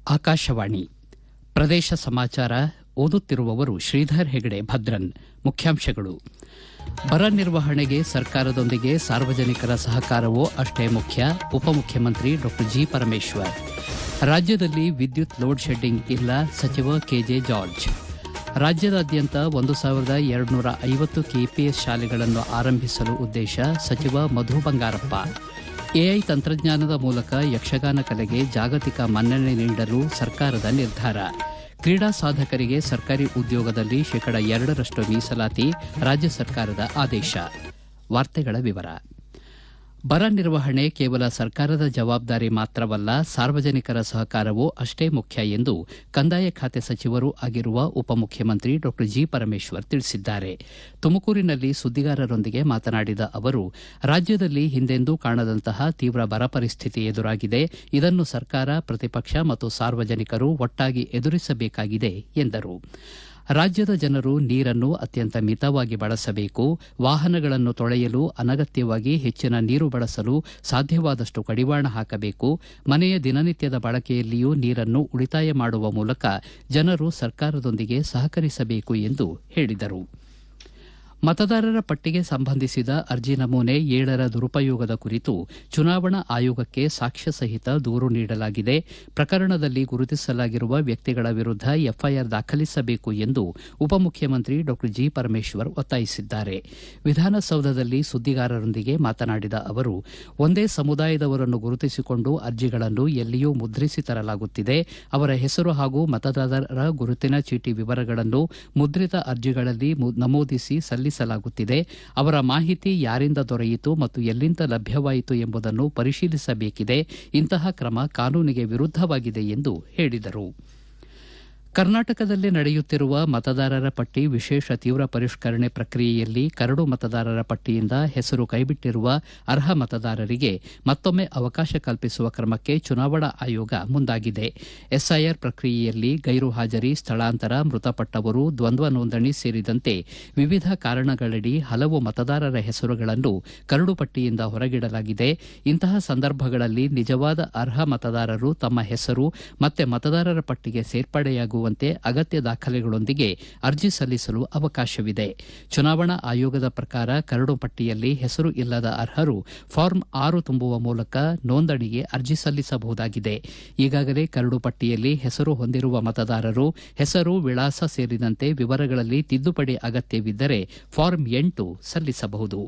ಆಕಾಶವಾಣಿ ಪ್ರದೇಶ ಸಮಾಚಾರ ಓದುತ್ತಿರುವವರು ಶ್ರೀಧರ್ ಹೆಗಡೆ ಭದ್ರನ್ ಮುಖ್ಯಾಂಶಗಳು ಬರ ನಿರ್ವಹಣೆಗೆ ಸರ್ಕಾರದೊಂದಿಗೆ ಸಾರ್ವಜನಿಕರ ಸಹಕಾರವೂ ಅಷ್ಟೇ ಮುಖ್ಯ ಉಪಮುಖ್ಯಮಂತ್ರಿ ಡಾ ಜಿ ಪರಮೇಶ್ವರ್ ರಾಜ್ಯದಲ್ಲಿ ವಿದ್ಯುತ್ ಲೋಡ್ ಶೆಡ್ಡಿಂಗ್ ಇಲ್ಲ ಸಚಿವ ಕೆಜೆ ಜಾರ್ಜ್ ರಾಜ್ಯದಾದ್ಯಂತ ಒಂದು ಸಾವಿರದ ಎರಡುನೂರ ಐವತ್ತು ಕೆಪಿಎಸ್ ಶಾಲೆಗಳನ್ನು ಆರಂಭಿಸಲು ಉದ್ದೇಶ ಸಚಿವ ಮಧು ಬಂಗಾರಪ್ಪ ಎಐ ತಂತ್ರಜ್ಞಾನದ ಮೂಲಕ ಯಕ್ಷಗಾನ ಕಲೆಗೆ ಜಾಗತಿಕ ಮನ್ನಣೆ ನೀಡಲು ಸರ್ಕಾರದ ನಿರ್ಧಾರ ಕ್ರೀಡಾ ಸಾಧಕರಿಗೆ ಸರ್ಕಾರಿ ಉದ್ಯೋಗದಲ್ಲಿ ಶೇಕಡ ಎರಡರಷ್ಟು ಮೀಸಲಾತಿ ರಾಜ್ಯ ಸರ್ಕಾರದ ಆದೇಶ ವಾರ್ತೆಗಳ ವಿವರ ಬರ ನಿರ್ವಹಣೆ ಕೇವಲ ಸರ್ಕಾರದ ಜವಾಬ್ದಾರಿ ಮಾತ್ರವಲ್ಲ ಸಾರ್ವಜನಿಕರ ಸಹಕಾರವೂ ಅಷ್ಟೇ ಮುಖ್ಯ ಎಂದು ಕಂದಾಯ ಖಾತೆ ಸಚಿವರೂ ಆಗಿರುವ ಉಪಮುಖ್ಯಮಂತ್ರಿ ಡಾ ಜಿ ಪರಮೇಶ್ವರ್ ತಿಳಿಸಿದ್ದಾರೆ ತುಮಕೂರಿನಲ್ಲಿ ಸುದ್ದಿಗಾರರೊಂದಿಗೆ ಮಾತನಾಡಿದ ಅವರು ರಾಜ್ಯದಲ್ಲಿ ಹಿಂದೆಂದೂ ಕಾಣದಂತಹ ತೀವ್ರ ಬರ ಪರಿಸ್ಥಿತಿ ಎದುರಾಗಿದೆ ಇದನ್ನು ಸರ್ಕಾರ ಪ್ರತಿಪಕ್ಷ ಮತ್ತು ಸಾರ್ವಜನಿಕರು ಒಟ್ಟಾಗಿ ಎದುರಿಸಬೇಕಾಗಿದೆ ಎಂದರು ರಾಜ್ಯದ ಜನರು ನೀರನ್ನು ಅತ್ಯಂತ ಮಿತವಾಗಿ ಬಳಸಬೇಕು ವಾಹನಗಳನ್ನು ತೊಳೆಯಲು ಅನಗತ್ಯವಾಗಿ ಹೆಚ್ಚಿನ ನೀರು ಬಳಸಲು ಸಾಧ್ಯವಾದಷ್ಟು ಕಡಿವಾಣ ಹಾಕಬೇಕು ಮನೆಯ ದಿನನಿತ್ಯದ ಬಳಕೆಯಲ್ಲಿಯೂ ನೀರನ್ನು ಉಳಿತಾಯ ಮಾಡುವ ಮೂಲಕ ಜನರು ಸರ್ಕಾರದೊಂದಿಗೆ ಸಹಕರಿಸಬೇಕು ಎಂದು ಹೇಳಿದರು ಮತದಾರರ ಪಟ್ಟಿಗೆ ಸಂಬಂಧಿಸಿದ ಅರ್ಜಿ ನಮೂನೆ ಏಳರ ದುರುಪಯೋಗದ ಕುರಿತು ಚುನಾವಣಾ ಆಯೋಗಕ್ಕೆ ಸಾಕ್ಷ್ಯ ಸಹಿತ ದೂರು ನೀಡಲಾಗಿದೆ ಪ್ರಕರಣದಲ್ಲಿ ಗುರುತಿಸಲಾಗಿರುವ ವ್ಯಕ್ತಿಗಳ ವಿರುದ್ಧ ಎಫ್ಐಆರ್ ದಾಖಲಿಸಬೇಕು ಎಂದು ಉಪಮುಖ್ಯಮಂತ್ರಿ ಡಾ ಜಿ ಪರಮೇಶ್ವರ್ ಒತ್ತಾಯಿಸಿದ್ದಾರೆ ವಿಧಾನಸೌಧದಲ್ಲಿ ಸುದ್ದಿಗಾರರೊಂದಿಗೆ ಮಾತನಾಡಿದ ಅವರು ಒಂದೇ ಸಮುದಾಯದವರನ್ನು ಗುರುತಿಸಿಕೊಂಡು ಅರ್ಜಿಗಳನ್ನು ಎಲ್ಲಿಯೂ ಮುದ್ರಿಸಿ ತರಲಾಗುತ್ತಿದೆ ಅವರ ಹೆಸರು ಹಾಗೂ ಮತದಾರರ ಗುರುತಿನ ಚೀಟಿ ವಿವರಗಳನ್ನು ಮುದ್ರಿತ ಅರ್ಜಿಗಳಲ್ಲಿ ನಮೂದಿಸಿ ಸಲ್ಲಿಸಲಾಗುತ್ತಿದೆ ಅವರ ಮಾಹಿತಿ ಯಾರಿಂದ ದೊರೆಯಿತು ಮತ್ತು ಎಲ್ಲಿಂದ ಲಭ್ಯವಾಯಿತು ಎಂಬುದನ್ನು ಪರಿಶೀಲಿಸಬೇಕಿದೆ ಇಂತಹ ಕ್ರಮ ಕಾನೂನಿಗೆ ವಿರುದ್ದವಾಗಿದೆ ಎಂದು ಹೇಳಿದರು ಕರ್ನಾಟಕದಲ್ಲಿ ನಡೆಯುತ್ತಿರುವ ಮತದಾರರ ಪಟ್ಟಿ ವಿಶೇಷ ತೀವ್ರ ಪರಿಷ್ಕರಣೆ ಪ್ರಕ್ರಿಯೆಯಲ್ಲಿ ಕರಡು ಮತದಾರರ ಪಟ್ಟಿಯಿಂದ ಹೆಸರು ಕೈಬಿಟ್ಟಿರುವ ಅರ್ಹ ಮತದಾರರಿಗೆ ಮತ್ತೊಮ್ಮೆ ಅವಕಾಶ ಕಲ್ಪಿಸುವ ಕ್ರಮಕ್ಕೆ ಚುನಾವಣಾ ಆಯೋಗ ಮುಂದಾಗಿದೆ ಎಸ್ಐಆರ್ ಪ್ರಕ್ರಿಯೆಯಲ್ಲಿ ಗೈರು ಹಾಜರಿ ಸ್ಥಳಾಂತರ ಮೃತಪಟ್ಟವರು ದ್ವಂದ್ವ ನೋಂದಣಿ ಸೇರಿದಂತೆ ವಿವಿಧ ಕಾರಣಗಳಡಿ ಹಲವು ಮತದಾರರ ಹೆಸರುಗಳನ್ನು ಕರಡು ಪಟ್ಟಿಯಿಂದ ಹೊರಗಿಡಲಾಗಿದೆ ಇಂತಹ ಸಂದರ್ಭಗಳಲ್ಲಿ ನಿಜವಾದ ಅರ್ಹ ಮತದಾರರು ತಮ್ಮ ಹೆಸರು ಮತ್ತೆ ಮತದಾರರ ಪಟ್ಟಿಗೆ ಸೇರ್ಪಡೆಯಾಗುವ ಅಗತ್ಯ ದಾಖಲೆಗಳೊಂದಿಗೆ ಅರ್ಜಿ ಸಲ್ಲಿಸಲು ಅವಕಾಶವಿದೆ ಚುನಾವಣಾ ಆಯೋಗದ ಪ್ರಕಾರ ಕರಡು ಪಟ್ಟಿಯಲ್ಲಿ ಹೆಸರು ಇಲ್ಲದ ಅರ್ಹರು ಫಾರ್ಮ್ ಆರು ತುಂಬುವ ಮೂಲಕ ನೋಂದಣಿಗೆ ಅರ್ಜಿ ಸಲ್ಲಿಸಬಹುದಾಗಿದೆ ಈಗಾಗಲೇ ಕರಡು ಪಟ್ಟಿಯಲ್ಲಿ ಹೆಸರು ಹೊಂದಿರುವ ಮತದಾರರು ಹೆಸರು ವಿಳಾಸ ಸೇರಿದಂತೆ ವಿವರಗಳಲ್ಲಿ ತಿದ್ದುಪಡಿ ಅಗತ್ಯವಿದ್ದರೆ ಫಾರ್ಮ್ ಎಂಟು ಸಲ್ಲಿಸಬಹುದು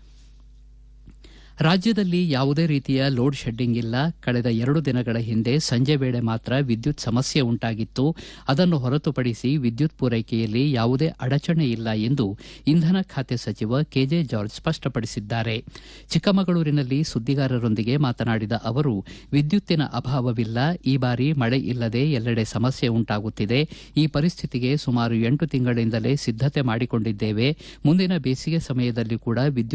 ರಾಜ್ಯದಲ್ಲಿ ಯಾವುದೇ ರೀತಿಯ ಲೋಡ್ ಶೆಡ್ಡಿಂಗ್ ಇಲ್ಲ ಕಳೆದ ಎರಡು ದಿನಗಳ ಹಿಂದೆ ಸಂಜೆ ವೇಳೆ ಮಾತ್ರ ವಿದ್ಯುತ್ ಸಮಸ್ಯೆ ಉಂಟಾಗಿತ್ತು ಅದನ್ನು ಹೊರತುಪಡಿಸಿ ವಿದ್ಯುತ್ ಪೂರೈಕೆಯಲ್ಲಿ ಯಾವುದೇ ಅಡಚಣೆ ಇಲ್ಲ ಎಂದು ಇಂಧನ ಖಾತೆ ಸಚಿವ ಕೆಜೆ ಜಾರ್ಜ್ ಸ್ಪಷ್ಟಪಡಿಸಿದ್ದಾರೆ ಚಿಕ್ಕಮಗಳೂರಿನಲ್ಲಿ ಸುದ್ದಿಗಾರರೊಂದಿಗೆ ಮಾತನಾಡಿದ ಅವರು ವಿದ್ಯುತ್ತಿನ ಅಭಾವವಿಲ್ಲ ಈ ಬಾರಿ ಮಳೆ ಇಲ್ಲದೆ ಎಲ್ಲೆಡೆ ಸಮಸ್ಯೆ ಉಂಟಾಗುತ್ತಿದೆ ಈ ಪರಿಸ್ಥಿತಿಗೆ ಸುಮಾರು ಎಂಟು ತಿಂಗಳಿಂದಲೇ ಸಿದ್ದತೆ ಮಾಡಿಕೊಂಡಿದ್ದೇವೆ ಮುಂದಿನ ಬೇಸಿಗೆ ಸಮಯದಲ್ಲಿ ಕೂಡ ವಿದ್ಯುತ್